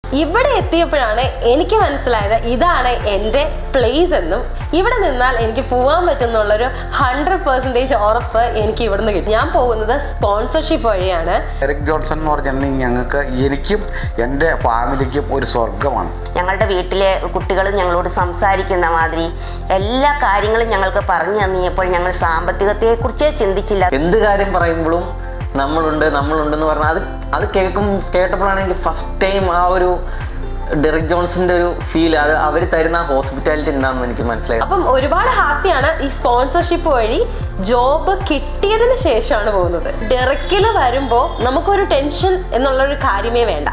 ഇവിടെ എത്തിയപ്പോഴാണ് എനിക്ക് മനസ്സിലായത് ഇതാണ് എൻ്റെ പ്ലേസ് എന്നും ഇവിടെ നിന്നാൽ എനിക്ക് പോകാൻ പറ്റുന്നുള്ളൊരു ഹൺഡ്രഡ് പെർസെൻറ്റേജ് ഉറപ്പ് എനിക്ക് ഇവിടുന്ന് കിട്ടി ഞാൻ പോകുന്നത് സ്പോൺസർഷിപ്പ് വഴിയാണ് എറിക് ജോൺസൺ എന്ന് പറഞ്ഞിട്ടുണ്ടെങ്കിൽ ഞങ്ങൾക്ക് എനിക്കും എൻ്റെ ഫാമിലിക്കും ഒരു സ്വർഗമാണ് ഞങ്ങളുടെ വീട്ടിലെ കുട്ടികൾ ഞങ്ങളോട് സംസാരിക്കുന്ന മാതിരി എല്ലാ കാര്യങ്ങളും ഞങ്ങൾക്ക് പറഞ്ഞു തന്നിയപ്പോൾ ഞങ്ങൾ സാമ്പത്തികത്തെക്കുറിച്ചേ ചിന്തിച്ചില്ല എന്ത് കാര്യം പറയുമ്പോഴും നമ്മളുണ്ട് നമ്മളുണ്ടെന്ന് പറഞ്ഞാൽ അത് അത് കേൾക്കും കേട്ടപ്പോഴാണ് എനിക്ക് ഫസ്റ്റ് ടൈം ആ ഒരു ഡെറിക് ജോൺസിന്റെ ഒരു ഫീൽ അത് അവർ തരുന്ന ഹോസ്പിറ്റാലിറ്റി എന്താണെന്ന് എനിക്ക് മനസ്സിലായത് അപ്പം ഒരുപാട് ഹാപ്പിയാണ് ഈ സ്പോൺസർഷിപ്പ് വഴി ജോബ് കിട്ടിയതിന് ശേഷമാണ് പോകുന്നത് ഡെറക്കിൽ വരുമ്പോൾ നമുക്കൊരു ടെൻഷൻ എന്നുള്ളൊരു കാര്യമേ വേണ്ട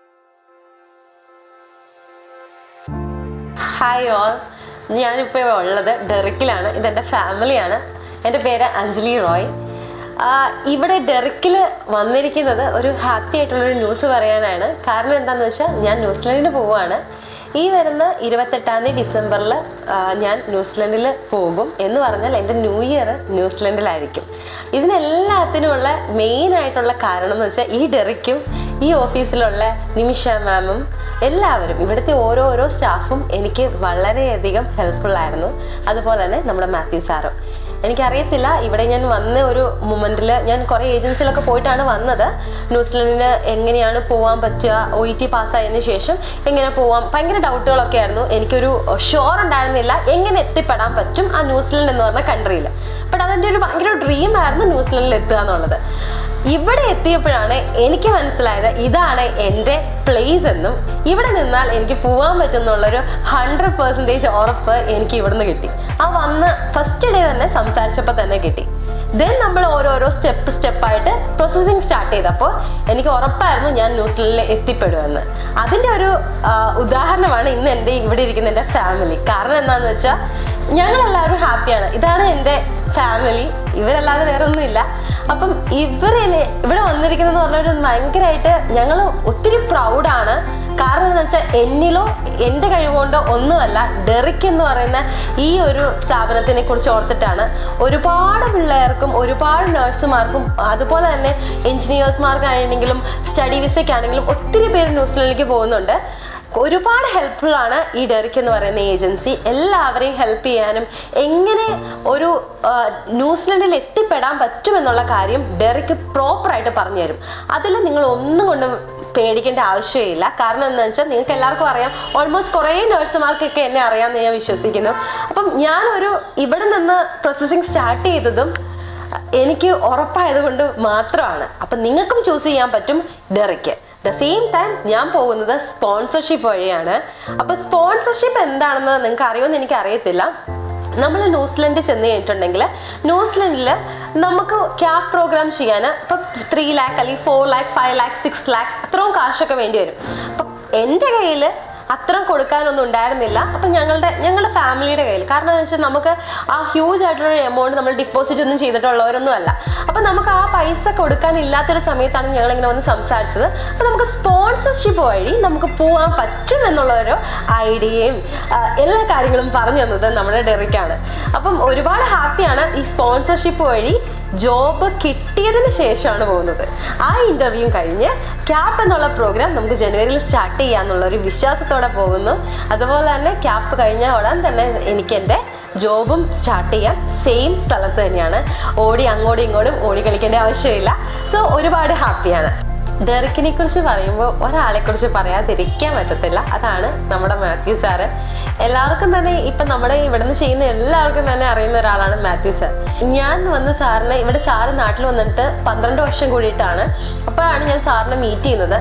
ഹായ് ഓൾ ഞാനിപ്പോൾ ഉള്ളത് ഡെറിക്കിലാണ് ഇതെൻ്റെ ഫാമിലിയാണ് എൻ്റെ പേര് അഞ്ജലി റോയ് ആ, ഇവിടെ ഡെറിക്കിൽ വന്നിരിക്കുന്നത് ഒരു ഹാപ്പി ആയിട്ടുള്ളൊരു ന്യൂസ് പറയാനാണ് കാരണം എന്താണെന്ന് വെച്ചാൽ ഞാൻ ന്യൂസിലൻഡിന് പോവുകയാണ് ഈ വരുന്ന ഇരുപത്തെട്ടാം തീയതി ഡിസംബറിൽ ഞാൻ ന്യൂസിലൻഡിൽ പോകും എന്ന് പറഞ്ഞാൽ എൻ്റെ ന്യൂ ഇയർ ന്യൂസിലൻഡിലായിരിക്കും ഇതിനെല്ലാത്തിനുമുള്ള മെയിൻ ആയിട്ടുള്ള കാരണം എന്ന് വെച്ചാൽ ഈ ഡെറിക്കും ഈ ഓഫീസിലുള്ള നിമിഷ മാമും എല്ലാവരും ഇവിടുത്തെ ഓരോരോ സ്റ്റാഫും എനിക്ക് വളരെയധികം ഹെൽപ്ഫുൾ ആയിരുന്നു അതുപോലെ തന്നെ നമ്മുടെ മാത്യു സാറും എനിക്കറിയത്തില്ല ഇവിടെ ഞാൻ വന്ന ഒരു മൊമെന്റിൽ ഞാൻ കുറേ ഏജൻസിയിലൊക്കെ പോയിട്ടാണ് വന്നത് ന്യൂസിലൻഡിന് എങ്ങനെയാണ് പോകാൻ പറ്റുക ഒ ഇ ടി പാസ്സായതിനു ശേഷം എങ്ങനെ പോവാം ഭയങ്കര ഡൗട്ടുകളൊക്കെ ആയിരുന്നു എനിക്കൊരു ഷുവർ ഉണ്ടായിരുന്നില്ല എങ്ങനെ എത്തിപ്പെടാൻ പറ്റും ആ ന്യൂസിലൻഡ് എന്ന് പറഞ്ഞ കൺട്രിയിൽ ബട്ട് അതെൻ്റെ ഒരു ഭയങ്കര ഡ്രീം ആയിരുന്നു ന്യൂസിലൻഡിൽ എത്തുക എന്നുള്ളത് ഇവിടെ എത്തിയപ്പോഴാണ് എനിക്ക് മനസ്സിലായത് ഇതാണ് എൻ്റെ പ്ലേസ് എന്നും ഇവിടെ നിന്നാൽ എനിക്ക് പോകാൻ പറ്റുന്നുള്ളൊരു ഹൺഡ്രഡ് പെർസെൻറ്റേജ് ഉറപ്പ് എനിക്ക് ഇവിടുന്ന് കിട്ടി ആ വന്ന് ഫസ്റ്റ് ഡേ തന്നെ സംസാരിച്ചപ്പോൾ തന്നെ കിട്ടി ദെൻ നമ്മൾ ഓരോരോ സ്റ്റെപ്പ് സ്റ്റെപ്പായിട്ട് പ്രോസസ്സിങ് സ്റ്റാർട്ട് ചെയ്തപ്പോൾ എനിക്ക് ഉറപ്പായിരുന്നു ഞാൻ ന്യൂസിലൻഡിൽ എത്തിപ്പെടുമെന്ന് അതിൻ്റെ ഒരു ആ, ഉദാഹരണമാണ് ഇന്ന് എൻ്റെ ഇവിടെ ഇരിക്കുന്ന എൻ്റെ ഫാമിലി കാരണം എന്താണെന്ന് വെച്ചാൽ ഞങ്ങളെല്ലാവരും ഹാപ്പിയാണ് ഇതാണ് എൻ്റെ ഫാമിലി ഇവരല്ലാതെ വേറെ ഒന്നുമില്ല അപ്പം ഇവരിലെ ഇവിടെ വന്നിരിക്കുന്നത് പറഞ്ഞൊരു ഭയങ്കരമായിട്ട് ഞങ്ങൾ ഒത്തിരി പ്രൗഡാണ് കാരണം എന്ന് വെച്ചാൽ എന്നിലോ എൻ്റെ കഴിവുകൊണ്ടോ ഒന്നുമല്ല ഡെറിക് എന്ന് പറയുന്ന ഈ ഒരു സ്ഥാപനത്തിനെ കുറിച്ച് ഓർത്തിട്ടാണ് ഒരുപാട് പിള്ളേർക്കും ഒരുപാട് നഴ്സുമാർക്കും അതുപോലെ തന്നെ എഞ്ചിനീയേഴ്സ്മാർക്കാണെങ്കിലും സ്റ്റഡി വിസയ്ക്കാണെങ്കിലും ഒത്തിരി പേര് ന്യൂസിലൻഡിലേക്ക് പോകുന്നുണ്ട് ഒരുപാട് ഹെൽപ്ഫുൾ ആണ് ഈ ഡെറിക് എന്ന് പറയുന്ന ഏജൻസി എല്ലാവരെയും ഹെൽപ്പ് ചെയ്യാനും എങ്ങനെ ഒരു ആ, ന്യൂസിലൻഡിൽ എത്തിപ്പെടാൻ പറ്റുമെന്നുള്ള കാര്യം ഡെറിക്ക് പ്രോപ്പറായിട്ട് പറഞ്ഞു തരും അതിൽ നിങ്ങൾ ഒന്നും കൊണ്ടും പേടിക്കേണ്ട ആവശ്യമില്ല കാരണം എന്താണെന്ന് വെച്ചാൽ നിങ്ങൾക്ക് എല്ലാവർക്കും അറിയാം ഓൾമോസ്റ്റ് കുറേ നഴ്സുമാർക്കൊക്കെ എന്നെ അറിയാമെന്ന് ഞാൻ വിശ്വസിക്കുന്നു അപ്പം ഞാനൊരു ഇവിടെ നിന്ന് പ്രോസസ്സിങ് സ്റ്റാർട്ട് ചെയ്തതും എനിക്ക് ഉറപ്പായത് കൊണ്ട് മാത്രമാണ് അപ്പം നിങ്ങൾക്കും ചൂസ് ചെയ്യാൻ പറ്റും ഡെറിക്ക് ദ സെയിം ടൈം ഞാൻ പോകുന്നത് സ്പോൺസർഷിപ്പ് വഴിയാണ് അപ്പോൾ സ്പോൺസർഷിപ്പ് എന്താണെന്ന് നിങ്ങൾക്ക് അറിയുമെന്ന് എനിക്ക് അറിയത്തില്ല നമ്മൾ ന്യൂസിലൻഡ് ചെന്ന് കഴിഞ്ഞിട്ടുണ്ടെങ്കിൽ ന്യൂസിലൻഡിൽ നമുക്ക് ക്യാബ് പ്രോഗ്രാം ചെയ്യാൻ ഇപ്പം ത്രീ ലാക്ക് അല്ലെങ്കിൽ four lakh five lakh six lakh അത്രയും കാശൊക്കെ വേണ്ടി വരും അപ്പം എൻ്റെ കയ്യിൽ അത്രയും കൊടുക്കാനൊന്നും ഉണ്ടായിരുന്നില്ല അപ്പം ഞങ്ങളുടെ ഞങ്ങളുടെ ഫാമിലിയുടെ കയ്യിൽ കാരണം എന്ന് വെച്ചാൽ നമുക്ക് ആ ഹ്യൂജ് ആയിട്ടുള്ള എമൗണ്ട് നമ്മൾ ഡിപ്പോസിറ്റ് ഒന്നും ചെയ്തിട്ടുള്ളവരൊന്നും അല്ല അപ്പം നമുക്ക് ആ പൈസ കൊടുക്കാനില്ലാത്തൊരു സമയത്താണ് ഞങ്ങൾ ഇങ്ങനെ വന്ന് സംസാരിച്ചത് അപ്പം നമുക്ക് സ്പോൺസർഷിപ്പ് വഴി നമുക്ക് പോകാൻ പറ്റും എന്നുള്ളൊരു ഐഡിയയും ആ, എല്ലാ കാര്യങ്ങളും പറഞ്ഞു തന്നത് നമ്മുടെ ഡെറിക്കാണ് അപ്പം ഒരുപാട് ഹാപ്പിയാണ് ഈ സ്പോൺസർഷിപ്പ് വഴി ജോബ് കിട്ടിയതിന് ശേഷമാണ് പോകുന്നത് ആ ഇന്റർവ്യൂ കഴിഞ്ഞ് ക്യാപ്പ് എന്നുള്ള പ്രോഗ്രാം നമുക്ക് ജനുവരിയിൽ സ്റ്റാർട്ട് ചെയ്യാന്നുള്ള ഒരു വിശ്വാസത്തോടെ പോകുന്നു അതുപോലെ തന്നെ ക്യാപ്പ് കഴിഞ്ഞ ഉടൻ തന്നെ എനിക്ക് എൻ്റെ ജോബും സ്റ്റാർട്ട് ചെയ്യാം സെയിം സ്ഥലത്ത് തന്നെയാണ് ഓടി അങ്ങോട്ടും ഇങ്ങോട്ടും ഓടി കളിക്കേണ്ട ആവശ്യമില്ല സോ ഒരുപാട് ഹാപ്പിയാണ് ഡെറിക്കിനെ കുറിച്ച് പറയുമ്പോൾ ഒരാളെ കുറിച്ച് പറയാതിരിക്കാൻ പറ്റത്തില്ല അതാണ് നമ്മുടെ മാത്യു സാറ് എല്ലാവർക്കും തന്നെ ഇപ്പം നമ്മുടെ ഇവിടുന്ന് ചെയ്യുന്ന എല്ലാവർക്കും തന്നെ അറിയുന്ന ഒരാളാണ് മാത്യു സാർ ഞാൻ വന്ന് സാറിനെ ഇവിടെ സാറ് നാട്ടിൽ വന്നിട്ട് പന്ത്രണ്ട് വർഷം കൂടിയിട്ടാണ് അപ്പോഴാണ് ഞാൻ സാറിനെ മീറ്റ് ചെയ്യുന്നത്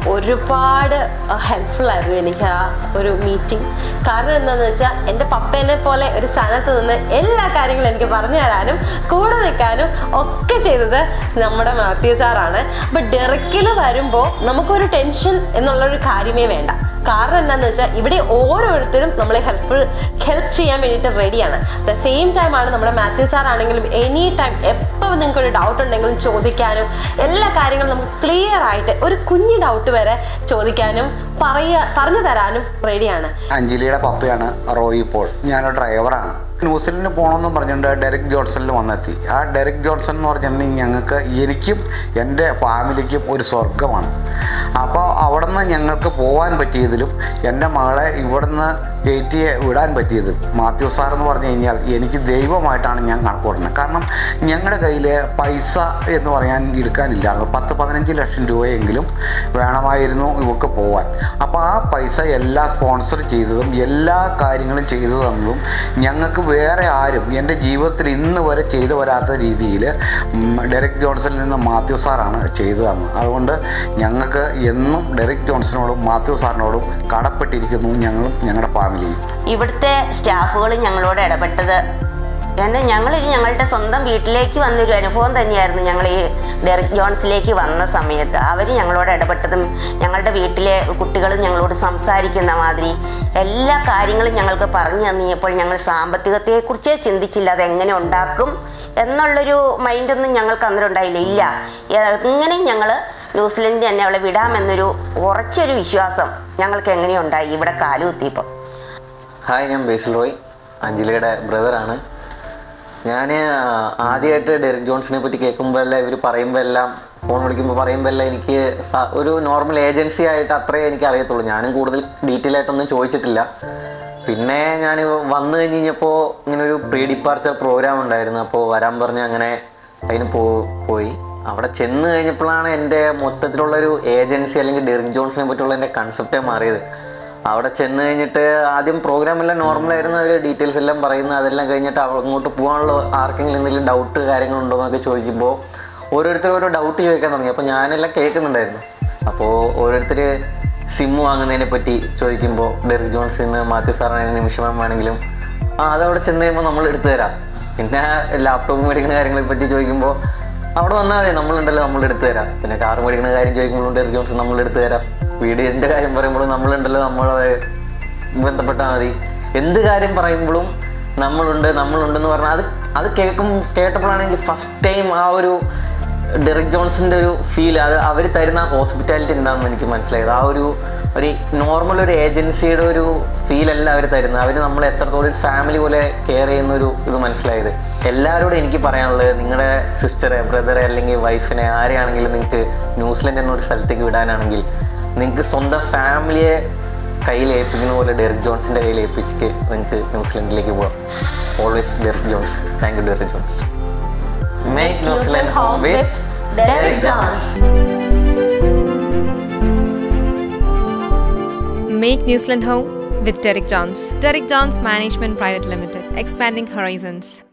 ഒരുപാട് ഹെൽപ്ഫുൾ ആയിരുന്നു എനിക്ക് ആ ഒരു മീറ്റിംഗ് കാരണം എന്താണെന്ന് വെച്ചാൽ എൻ്റെ പപ്പേനെ പോലെ ഒരു സ്ഥാനത്ത് നിന്ന് എല്ലാ കാര്യങ്ങളും എനിക്ക് പറഞ്ഞു തരാനും കൂടെ നിൽക്കാനും ഒക്കെ ചെയ്തത് നമ്മുടെ മാത്യു സാറാണ് അപ്പൊ ഡെറിക്കിൽ വരുമ്പോൾ നമുക്കൊരു ടെൻഷൻ എന്നുള്ളൊരു കാര്യമേ വേണ്ട കാരണം എന്താന്ന് വെച്ചാൽ ഇവിടെ ഓരോരുത്തരും നമ്മളെ ഹെൽപ്ഫുൾ ഹെൽപ്പ് ചെയ്യാൻ വേണ്ടിയിട്ട് റെഡിയാണ് ദ സെയിം ടൈം ആണ് നമ്മുടെ മാത്യു സാർ ആണെങ്കിലും എനി ടൈം എപ്പോൾ നിങ്ങൾക്ക് ഒരു ഡൗട്ട് ഉണ്ടെങ്കിലും ചോദിക്കാനും എല്ലാ കാര്യങ്ങളും നമുക്ക് ക്ലിയർ ആയിട്ട് ഒരു കുഞ്ഞു ഡൗട്ട് വരെ ചോദിക്കാനും പറയാ പറഞ്ഞു തരാനും റെഡിയാണ് അഞ്ജലിയുടെ പപ്പയാണ് റോയി പോൾ ഞാനൊരു ഡ്രൈവറാണ് ന്യൂസിലൻഡിന് പോകണമെന്ന് പറഞ്ഞുകൊണ്ട് ഡെറിക് ജോൺസണിൽ വന്നെത്തി ആ ഡെറിക് ജോൺസൺ എന്ന് പറഞ്ഞിട്ടുണ്ടെങ്കിൽ ഞങ്ങൾക്ക് എനിക്കും എൻ്റെ ഫാമിലിക്കും ഒരു സ്വർഗമാണ് അപ്പോൾ അവിടെ നിന്ന് ഞങ്ങൾക്ക് പോകാൻ പറ്റിയതിലും എൻ്റെ മകളെ ഇവിടുന്ന് കയറ്റി വിടാൻ പറ്റിയതും മാത്യു സാർ എന്ന് പറഞ്ഞു കഴിഞ്ഞാൽ എനിക്ക് ദൈവമായിട്ടാണ് ഞാൻ കണക്കൂട്ടുന്നത് കാരണം ഞങ്ങളുടെ കയ്യിൽ പൈസ എന്ന് പറയാൻ എടുക്കാനില്ലായിരുന്നു പത്ത് പതിനഞ്ച് ലക്ഷം രൂപയെങ്കിലും വേണമായിരുന്നു ഇവർക്ക് പോകാൻ അപ്പോൾ ആ പൈസ എല്ലാം സ്പോൺസർ ചെയ്തതും എല്ലാ കാര്യങ്ങളും ചെയ്തു തന്നതും ഞങ്ങൾക്ക് വേറെ ആരും എൻ്റെ ജീവിതത്തിൽ ഇന്ന് വരെ ചെയ്തു വരാത്ത രീതിയിൽ ഡെറിക് ജോൺസണിൽ നിന്ന് മാത്യു സാറാണ് ചെയ്തു തന്നത് അതുകൊണ്ട് ഞങ്ങൾക്ക് എന്നും ഡെറിക് ജോൺസണോടും മാത്യു സാറിനോടും കടപ്പെട്ടിരിക്കുന്നു ഞങ്ങളും ഞങ്ങളുടെ ഫാമിലിയും ഇവിടുത്തെ സ്റ്റാഫുകൾ ഞങ്ങളോട് ഇടപെട്ടത് എന്നെ ഞങ്ങൾ ഞങ്ങളുടെ സ്വന്തം വീട്ടിലേക്ക് വന്നൊരു അനുഭവം തന്നെയായിരുന്നു ഞങ്ങൾ ഈ ഡെറിക് ജോൺസിലേക്ക് വന്ന സമയത്ത് അവർ ഞങ്ങളോട് ഇടപെട്ടതും ഞങ്ങളുടെ വീട്ടിലെ കുട്ടികളും ഞങ്ങളോട് സംസാരിക്കുന്ന മാതിരി എല്ലാ കാര്യങ്ങളും ഞങ്ങൾക്ക് പറഞ്ഞു തന്നിയപ്പോൾ ഞങ്ങൾ സാമ്പത്തികത്തെക്കുറിച്ചേ ചിന്തിച്ചില്ല അതെങ്ങനെ ഉണ്ടാക്കും എന്നുള്ളൊരു മൈൻഡൊന്നും ഞങ്ങൾക്ക് അന്നേരം ഉണ്ടായില്ല ഇല്ല എങ്ങനെയും ഞങ്ങൾ ന്യൂസിലൻഡിൽ തന്നെ അവളെ വിടാമെന്നൊരു ഉറച്ചൊരു വിശ്വാസം ഞങ്ങൾക്ക് എങ്ങനെയുണ്ടായി ഇവിടെ കാലുകുത്തിയപ്പോൾ ഹായ് ഞാൻ ബേസിൽ റോയ് അഞ്ജലിയുടെ ബ്രദറാണ് ഞാൻ ആദ്യമായിട്ട് ഡെറിക് ജോൺസിനെ പറ്റി കേൾക്കുമ്പോഴെല്ലാം ഇവർ പറയുമ്പോൾ എല്ലാം ഫോൺ വിളിക്കുമ്പോൾ പറയുമ്പോൾ എല്ലാം എനിക്ക് സ- ഒരു നോർമൽ ഏജൻസി ആയിട്ട് അത്രേ എനിക്ക് അറിയത്തുള്ളൂ ഞാനും കൂടുതൽ ഡീറ്റെയിൽ ആയിട്ടൊന്നും ചോദിച്ചിട്ടില്ല പിന്നെ ഞാൻ വന്നു കഴിഞ്ഞ് കഴിഞ്ഞപ്പോൾ ഇങ്ങനെ ഒരു പ്രീ ഡിപ്പാർച്ചർ പ്രോഗ്രാം ഉണ്ടായിരുന്നു അപ്പോൾ വരാൻ പറഞ്ഞ് അങ്ങനെ അതിന് പോ പോയി അവിടെ ചെന്ന് കഴിഞ്ഞപ്പോഴാണ് എൻ്റെ മൊത്തത്തിലുള്ളൊരു ഏജൻസി അല്ലെങ്കിൽ ഡെറിക് ജോൺസിനെ പറ്റിയുള്ള എൻ്റെ കൺസെപ്റ്റേ മാറിയത് അവിടെ ചെന്ന് കഴിഞ്ഞിട്ട് ആദ്യം പ്രോഗ്രാം എല്ലാം നോർമൽ ആയിരുന്നു അവർ ഡീറ്റെയിൽസ് എല്ലാം പറയുന്നത് അതെല്ലാം കഴിഞ്ഞിട്ട് അവ- അങ്ങോട്ട് പോകാനുള്ള ആർക്കെങ്കിലും എന്തെങ്കിലും ഡൗട്ട് കാര്യങ്ങളുണ്ടോ എന്നൊക്കെ ചോദിക്കുമ്പോൾ ഓരോരുത്തർ ഓരോ ഡൗട്ട് ചോദിക്കാൻ തുടങ്ങി അപ്പോൾ ഞാനെല്ലാം കേൾക്കുന്നുണ്ടായിരുന്നു അപ്പോൾ ഓരോരുത്തർ സിം വാങ്ങുന്നതിനെ പറ്റി ചോദിക്കുമ്പോൾ ഡെറിക് ജോൺസിൽ നിന്ന് മാത്യു സാറാണെങ്കിലും നിമിഷം വേണമെങ്കിലും ആ അതവിടെ ചെന്ന് കഴിയുമ്പോൾ നമ്മൾ എടുത്തു തരാം പിന്നെ ലാപ്ടോപ്പ് മേടിക്കുന്ന കാര്യങ്ങളെ പറ്റി ചോദിക്കുമ്പോൾ അവിടെ വന്നാൽ മതി നമ്മളുണ്ടല്ലോ നമ്മൾ എടുത്തു തരാം പിന്നെ കാർ മേടിക്കുന്ന കാര്യം ചോദിക്കുമ്പോഴും ഡെറിക് ജോൺസൺ നമ്മൾ എടുത്തു തരാം വീടിൻ്റെ കാര്യം പറയുമ്പോഴും നമ്മളുണ്ടല്ലോ നമ്മളെ ബന്ധപ്പെട്ടാൽ മതി എന്ത് കാര്യം പറയുമ്പോഴും നമ്മളുണ്ട് നമ്മളുണ്ടെന്ന് പറഞ്ഞാൽ അത് അത് കേൾക്കും കേട്ടപ്പോഴാണ് എനിക്ക് ഫസ്റ്റ് ടൈം ആ ഒരു ഡെറിക് ജോൺസിൻ്റെ ഒരു ഫീൽ അത് അവർ തരുന്ന ഹോസ്പിറ്റാലിറ്റി എന്താണെന്ന് എനിക്ക് മനസ്സിലായത് ആ ഒരു ഒരു നോർമൽ ഒരു ഏജൻസിയുടെ ഒരു ഫീൽ അല്ല അവർ തരുന്നത് അവർ നമ്മൾ എത്രത്തോളം ഒരു ഫാമിലി പോലെ കെയർ ചെയ്യുന്ന ഒരു ഇത് മനസ്സിലായത് എല്ലാവരോടും എനിക്ക് പറയാനുള്ളത് നിങ്ങളുടെ സിസ്റ്ററെ ബ്രദറെ അല്ലെങ്കിൽ വൈഫിനെ ആരെയാണെങ്കിലും നിങ്ങൾക്ക് ന്യൂസിലൻഡ് എന്നൊരു സ്ഥലത്തേക്ക് വിടാനാണെങ്കിൽ നിങ്ങൾക്ക് സ്വന്തം ഫാമിലിയെ കയ്യിൽ ഏൽപ്പിക്കുന്ന പോലെ ഡെറിക് ജോൺസിൻ്റെ കയ്യിൽ ഏൽപ്പിച്ചിട്ട് നിങ്ങൾക്ക് ന്യൂസിലൻഡിലേക്ക് പോകാം always Derrick Jones thank you Derrick Jones make New Zealand home with Derrick Jones Make New Zealand home with Derek Johns. Derek Johns Management Private Limited, expanding horizons.